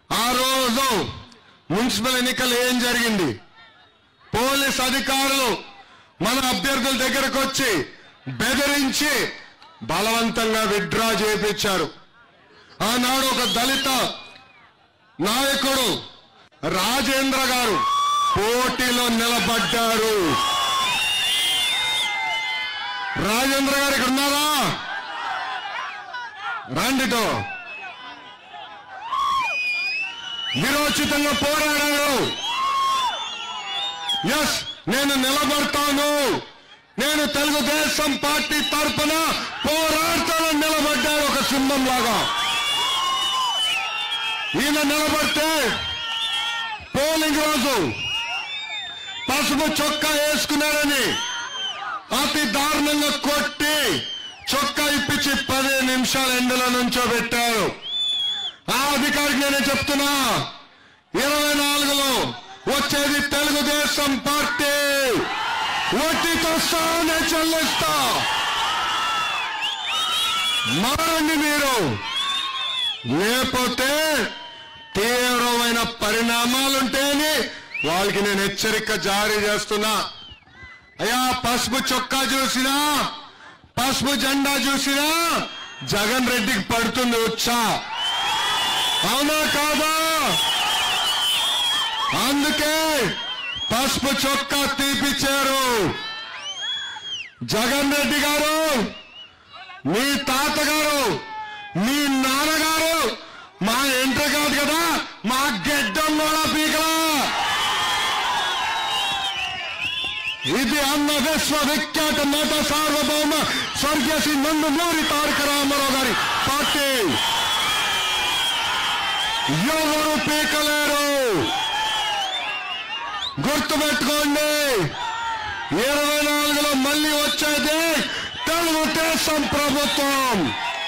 ఆ రోజు మున్సిపల్ ఎన్నికలు ఏం జరిగింది పోలీస్ అధికారులు మన అభ్యర్థుల దగ్గరకు వచ్చి బెదిరించి బలవంతంగా విత్డ్రా చేయించారు ఆనాడు ఒక దళిత నాయకుడు రాజేంద్ర గారు పోటీలో నిలబడ్డారు రాజేంద్ర గారు ఇక్కడ ఉన్నారా రండిటో విరోచితంగా పోరాడారు ఎస్ నేను నిలబడతాను నేను తెలుగుదేశం పార్టీ తరఫున పోరాడతానని నిలబడ్డాడు ఒక సింహం లాగా ఈయన నిలబడితే పోలింగ్ రోజు పసుపు చొక్కా వేసుకున్నారని అతి దారుణంగా కొట్టి చొక్కా ఇప్పించి పది నిమిషాలు ఎండలో నుంచో పెట్టారు ఆ అధికారికి నేనే చెప్తున్నా ఇరవై నాలుగులో వచ్చేది తెలుగుదేశం పార్టీ ఒట్టితో సానే చెల్లిస్తా మారండి మీరు లేకపోతే తీవ్రమైన పరిణామాలుంటేని వాళ్ళకి నేను హెచ్చరిక జారీ చేస్తున్నా అయ్యా పసుపు చొక్కా చూసినా పసుపు జెండా చూసినా జగన్ రెడ్డికి పడుతుంది వచ్చా అవునా కాదా అందుకే పసుపు చొక్కా తీపిచ్చారు జగన్ రెడ్డి గారు మీ తాతగారు మీ నాన్నగారు మా ఎంట్రీ కాదు కదా మా గెడ్డం కూడా పీకలా ఇది అన్న విశ్వవిఖ్యాత నట సార్వభౌమ స్వర్గీయ శ్రీ నందమూరి తారక రామారావు గారి పార్టీ ఎవరు పీకలేరు గుర్తుపెట్టుకోండి ఇరవై నాలుగులో మళ్ళీ వచ్చేది తెలుగుదేశం ప్రభుత్వం